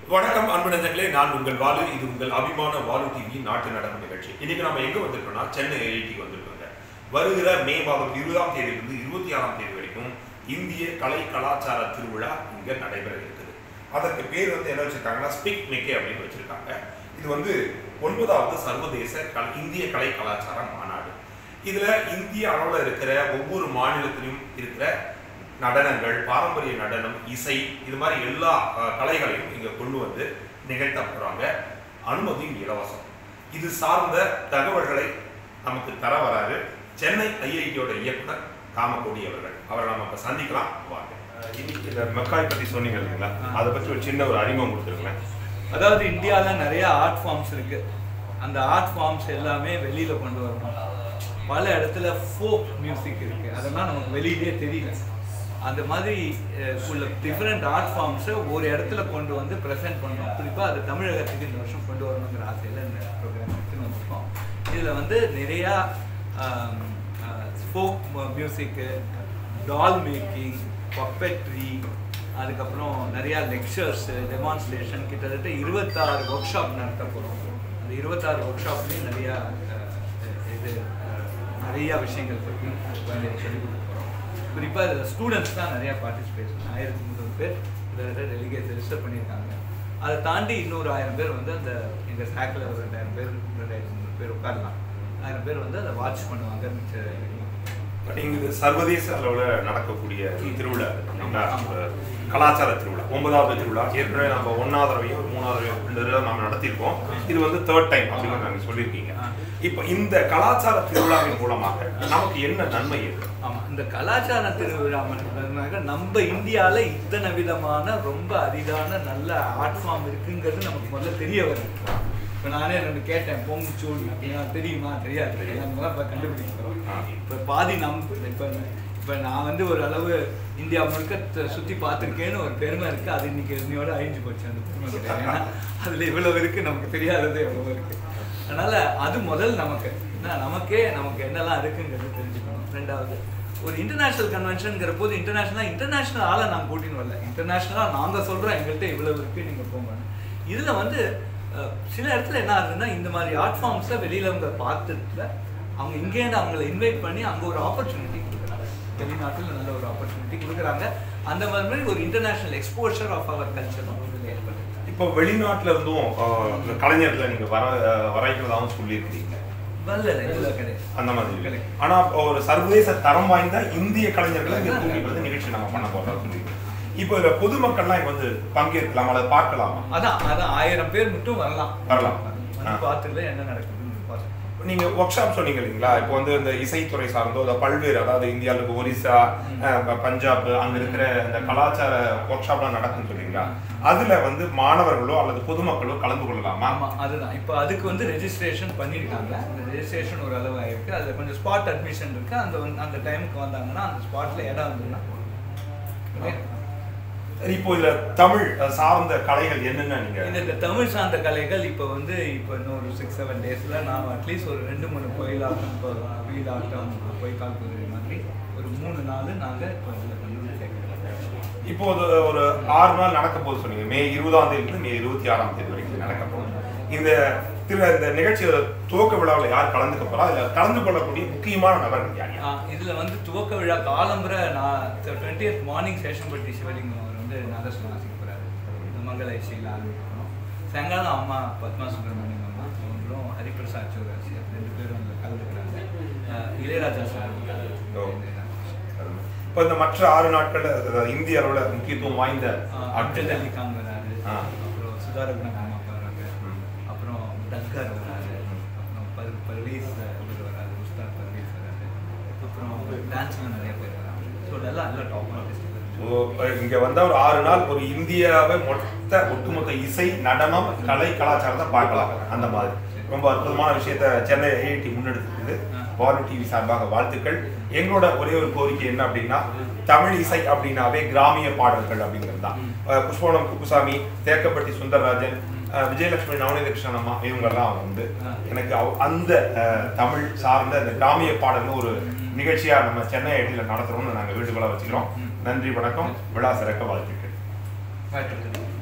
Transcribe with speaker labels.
Speaker 1: வணக்கம் அன்பு நெஞ்சங்களே நான் உங்கள் வாலு இது உங்கள் அபிமான வாலு டிவி நாட்டு நடப்பு நிகழ்ச்சி இன்னைக்கு நம்ம எங்க வந்திருக்கோம்னா சென்னை ஐஐடிக்கு வந்திருக்கோங்க வருகிற மே மாதம் இருபதாம் தேதியிலிருந்து இருபத்தி ஆறாம் தேதி வரைக்கும் இந்திய கலை கலாச்சார திருவிழா இங்க நடைபெற இருக்குது அதற்கு பேர் வந்து என்ன வச்சிருக்காங்கன்னா ஸ்பிக் மெக்கே அப்படின்னு வச்சிருக்காங்க இது வந்து ஒன்பதாவது சர்வதேச கல் இந்திய கலை கலாச்சார மாநாடு இதுல இந்திய அளவுல இருக்கிற ஒவ்வொரு மாநிலத்திலும் இருக்கிற நடனங்கள் பாரம்பரிய நடனம் இசை இது மாதிரி எல்லா அஹ், கலைகளையும் இங்க கொண்டு வந்து நிகழ்த்த போறாங்க அனுமதியும் இலவசம் இது சார்ந்த தகவல்களை நமக்கு தர வராரு சென்னை ஐஐடியோட இயக்குனர் காமகோடி அவர்கள் அவரை நம்ம இப்ப சந்திக்கலாம் வாங்க அஹ், இன்னைக்கு இந்த மெக்காய் பத்தி சொன்னீங்க இல்லைங்களா அதை பற்றி ஒரு சின்ன ஒரு அறிமுகம் கொடுத்துருங்களேன்
Speaker 2: அதாவது இந்தியாவில் நிறைய ஆர்ட் ஃபார்ம்ஸ் இருக்கு அந்த ஆர்ட் ஃபார்ம்ஸ் எல்லாமே வெளியில கொண்டு வரணும் பல இடத்துல ஃபோக் மியூசிக் இருக்கு அதெல்லாம் நமக்கு வெளியிலே தெரியல அந்த மாதிரி அஹ், உள்ள டிஃப்ரெண்ட் ஆர்ட் ஃபார்ம்ஸை ஒரு இடத்துல கொண்டு வந்து ப்ரெசென்ட் பண்ணணும் குறிப்பாக அது தமிழகத்துக்கு இந்த வருஷம் கொண்டு வரணுங்கிற ஆசையில் இந்த ப்ரோக்ராம் எடுத்துன்னு வந்திருக்கோம் இதில் வந்து நிறையா ஃபோக் மியூசிக்கு டால் மேக்கிங் பப்பெட்ரி அதுக்கப்புறம் நிறையா லெக்சர்ஸு டெமான்ஸ்ட்ரேஷன் கிட்டத்தட்ட இருபத்தாறு ஒர்க் ஷாப் நடத்த போகிறோம் அந்த இருபத்தாறு ஒர்க் ஷாப்லேயும் நிறையா அஹ், இது அஹ், நிறையா விஷயங்கள் பற்றி குழந்தைகளுக்கு சொல்லிக் கொடுக்க போகிறோம் குறிப்பாக இதில் ஸ்டூடெண்ட்ஸ் தான் நிறையா பார்ட்டிசிபேஷன் ஆயிரத்தி முந்நூறு பேர் கிட்டத்தட்ட டெலிகேட்ஸ் ரெஜிஸ்டர் பண்ணியிருக்காங்க அதை தாண்டி இன்னொரு ஆயிரம் பேர் வந்து அந்த எங்கள் ஸ்டாக்கில் ஒரு ரெண்டாயிரம் பேர் ரெண்டாயிரத்தி முந்நூறு பேர் உட்காரலாம் ஆயிரம் பேர் வந்து அதை வாட்ச் பண்ணுவாங்க மிச்சம்
Speaker 1: நீங்க இது சர்வதேச அளவில் நடக்கக்கூடிய திருவிழா இல்லைங்களா?
Speaker 2: ஆமா.
Speaker 1: ஒரு கலாச்சார திருவிழா ஒன்பதாவது திருவிழா ஏற்கனவே நம்ம ஒன்னாவது தடவையும் ஒரு மூணாவது தடவையும் ரெண்டு தடவை நம்ம நடத்தியிருக்கோம் இது வந்து தேர்ட் டைம் அப்படின்னு நாங்கள் சொல்லியிருக்கீங்க
Speaker 2: ஆ.
Speaker 1: இப்போ இந்த கலாச்சார திருவிழாவின் மூலமாக நமக்கு என்ன நன்மை இருக்கு
Speaker 2: ஆமா இந்த கலாச்சார திருவிழா மட்டும்னாக்க நம்ம இந்தியால இத்தனை விதமான ரொம்ப அரிதான நல்ல ஆர்ட் ஃபார்ம் இருக்குங்கிறது நமக்கு முதல்ல தெரிய வருது இப்போ நானே ரெண்டு கேட்டேன் பொங்குச்சூல் அப்படின்னா தெரியுமா தெரியாது நம்ம இப்போ கண்டுபிடிக்கிறோம்
Speaker 1: ஆ.
Speaker 2: இப்போ பாதி நம் இப்போ இப்போ நான் வந்து ஒரு அளவு இந்தியா முழுக்க த- சுத்தி பார்த்துருக்கேன்னு ஒரு பெருமை இருக்கு அது இன்னைக்கு இன்னையோட அழிஞ்சு போச்சு அந்த பெருமை கிடையாது ஏன்னா அதுல இவ்வளவு இருக்கு நமக்கு தெரியாதது எவ்வளவு இருக்கு அதனால அது முதல் நமக்கு என்ன நமக்கே நமக்கு என்னெல்லாம் இருக்குங்கிறது தெரிஞ்சுக்கணும் ரெண்டாவது ஒரு இன்டர்நேஷனல் கன்வென்ஷன்ங்கிற போது இன்டர்நேஷனல் இன்டர்நேஷனல் ஆளை நான் கூட்டின்னு வரல இன்டர்நேஷனலாக நாங்கள் சொல்கிறோம் எங்கள்கிட்ட இவ்வளவு இருக்கு நீங்கள் போங்க இதில் வந்து அஹ், சில இடத்துல என்ன ஆகுதுன்னா இந்த மாதிரி ஆர்ட் ஃபார்ம்ஸை வெளியில அவங்க பார்த்துட்டு அவங்க இங்கேருந்து அவங்கள இன்வைட் பண்ணி அங்கே ஒரு ஆப்பர்ச்சுனிட்டி கொடுக்குறாங்க வெளிநாட்டில் நல்ல ஒரு ஆப்பர்ச்சுனிட்டி கொடுக்குறாங்க அந்த மாதிரி ஒரு இன்டர்நேஷனல் எக்ஸ்போஷர் ஆஃப் அவர் கல்ச்சரும் இதில் ஏற்படுது
Speaker 1: இப்போ வெளிநாட்டுல இருந்தும் ஆஹ், இந்த கலைஞர்களை நீங்க வர வரைக்கிறதாகவும் சொல்லியிருக்கிறீங்க
Speaker 2: வரல இதில் கிடையாது
Speaker 1: அந்த மாதிரி இருக்கு. ஆனா ஒரு சர்வதேச தரம் வாய்ந்த இந்திய கலைஞர்களை இங்க தூக்கிட்டு வந்து நிகழ்ச்சி நம்ம பண்ண போறோம் சொல்லியிருக்கீங்க இப்போ இதுல பொதுமக்கள்லாம் இங்க வந்து பங்கேற்கலாம் அல்லது பார்க்கலாமா
Speaker 2: அதான் அதான் ஆயிரம் பேர் மட்டும் வரலாம்
Speaker 1: வரலாம்.
Speaker 2: வந்து
Speaker 1: ஆ.
Speaker 2: பார்த்துட்டு என்ன நடக்குதுன்னு பார்த்து
Speaker 1: நீங்க ஒர்க் ஷாப் சொன்னீங்க இல்லைங்களா இப்போ வந்து இந்த இசைத்துறை சார்ந்தோ இல்லை பல்வேறு அதாவது இந்தியாவில் இருக்க ஒரிசா அஹ், ப- பஞ்சாப் அங்க இருக்கிற இந்த கலாச்சார ஒர்க் ஷாப்லாம் நடக்குன்னு சொல்றீங்களா அதுல வந்து மாணவர்களோ அல்லது பொதுமக்களோ கலந்து கொள்ளலாமா
Speaker 2: ஆமா அதுதான் இப்போ அதுக்கு வந்து ரெஜிஸ்ட்ரேஷன் பண்ணியிருக்காங்க அந்த ரெஜிஸ்ட்ரேஷன் ஒரு அளவு ஆயிருக்கு அதுல கொஞ்சம் ஸ்பாட் அட்மிஷன் இருக்கு அந்த வந்து- அந்த டைமுக்கு வந்தாங்கன்னா அந்த ஸ்பாட்ல இடம் இருந்ததுன்னா Okay?
Speaker 1: இப்போ இதுல தமிழ் அஹ், சார்ந்த கலைகள் என்னென்ன நீங்க
Speaker 2: இந்த இந்த தமிழ் சார்ந்த கலைகள் இப்போ வந்து இப்போ இன்னொரு சிக்ஸ் செவன் டேஸ்ல நான் அட்லீஸ்ட் ஒரு ரெண்டு மூணு கோயிலாட்டம் இப்போ வீலாட்டம் பொய்க்கால் குதிரை மாதிரி ஒரு மூணு நாள் நாங்க இப்போ இதில் கொண்டு வந்து சேர்க்கிறோம்
Speaker 1: இப்போ ஒரு ஒரு ஆறு நாள் நடக்க போகுது சொன்னீங்க மே இருபதாம் தேதியிலிருந்து மே இருபத்தி ஆறாம் தேதி வரைக்கும் நடக்க போகுது இந்த திரு இந்த நிகழ்ச்சியோட துவக்க விழாவில் யார் கலந்துக்க போறா இதுல கலந்து கொள்ளக்கூடிய முக்கியமான நபர்கள் யார் யார்?
Speaker 2: ஆ, இதுல வந்து துவக்க விழா காலம்புற நான் டுவெண்ட்டி மார்னிங் சேஷம்பட்டி சிவலிங்கம் அவர் வந்து நாதஸ்வரம் வாசிக்க போறாரு இந்த மங்கள இசையில் ஆரம்பிக்கணும் சாயங்காலம் அம்மா பத்மா சுப்பிரமணியம் அம்மா அவங்களும் ஹரிபிரசாத் சௌராசி ரெண்டு பேரும் அதில் கலந்துக்கிறாங்க ஆ, இளையராஜா சார்
Speaker 1: ஓ. இப்போ இந்த மற்ற ஆறு நாட்கள் அதாவது இந்திய அளவுல முக்கியத்துவம் வாய்ந்த
Speaker 2: அப்துல்
Speaker 1: ஆட்கள்
Speaker 2: அலி கான் வராரு
Speaker 1: ஆ.
Speaker 2: அப்புறம் சுதாரகுணம் அம்மா வராங்க
Speaker 1: ம்.
Speaker 2: அப்புறம் டக்கர் வராரு அப்புறம் பர் பர்வீஸ் இவர் வராரு உஸ்தாத் பர்வீஸ் வராரு அப்புறம் டான்ஸ்ல நிறைய பேர் வராங்க ஸோ நல்லா நல்ல டாப் ஆர்டிஸ்ட்
Speaker 1: ஓ, இங்க வந்த ஒரு ஆறு நாள் ஒரு இந்தியாவை மொத்த ஒட்டுமொத்த இசை நடனம் கலை கலாச்சாரத்தை பார்க்கலாம் அந்த மாதிரி ரொம்ப அற்புதமான விஷயத்த சென்னை ஐஐடி முன்னெடுத்துருக்குது பாலு டிவி சார்பாக வாழ்த்துக்கள் எங்களோட ஒரே ஒரு கோரிக்கை என்ன அப்படின்னா தமிழ் இசை அப்படின்னாவே கிராமிய பாடல்கள் அப்படிங்கிறது தான் அஹ் புஷ்பவனம் குப்புசாமி தேக்கப்பட்டி சுந்தரராஜன் அஹ் விஜயலட்சுமி நவநீத கிருஷ்ணன் அம்மா இவங்கெல்லாம் வந்து எனக்கு அவ- அந்த அஹ், தமிழ் சார்ந்த அந்த கிராமிய பாடல்னு ஒரு நிகழ்ச்சியா நம்ம சென்னை ஐடியில் நடத்துறோம்னு நாங்கள் வேண்டுகோளாக வச்சுக்கிறோம் நன்றி வணக்கம் விழா சிறக்க வாழ்த்துக்கள்
Speaker 2: வாழ்த்துக்கள்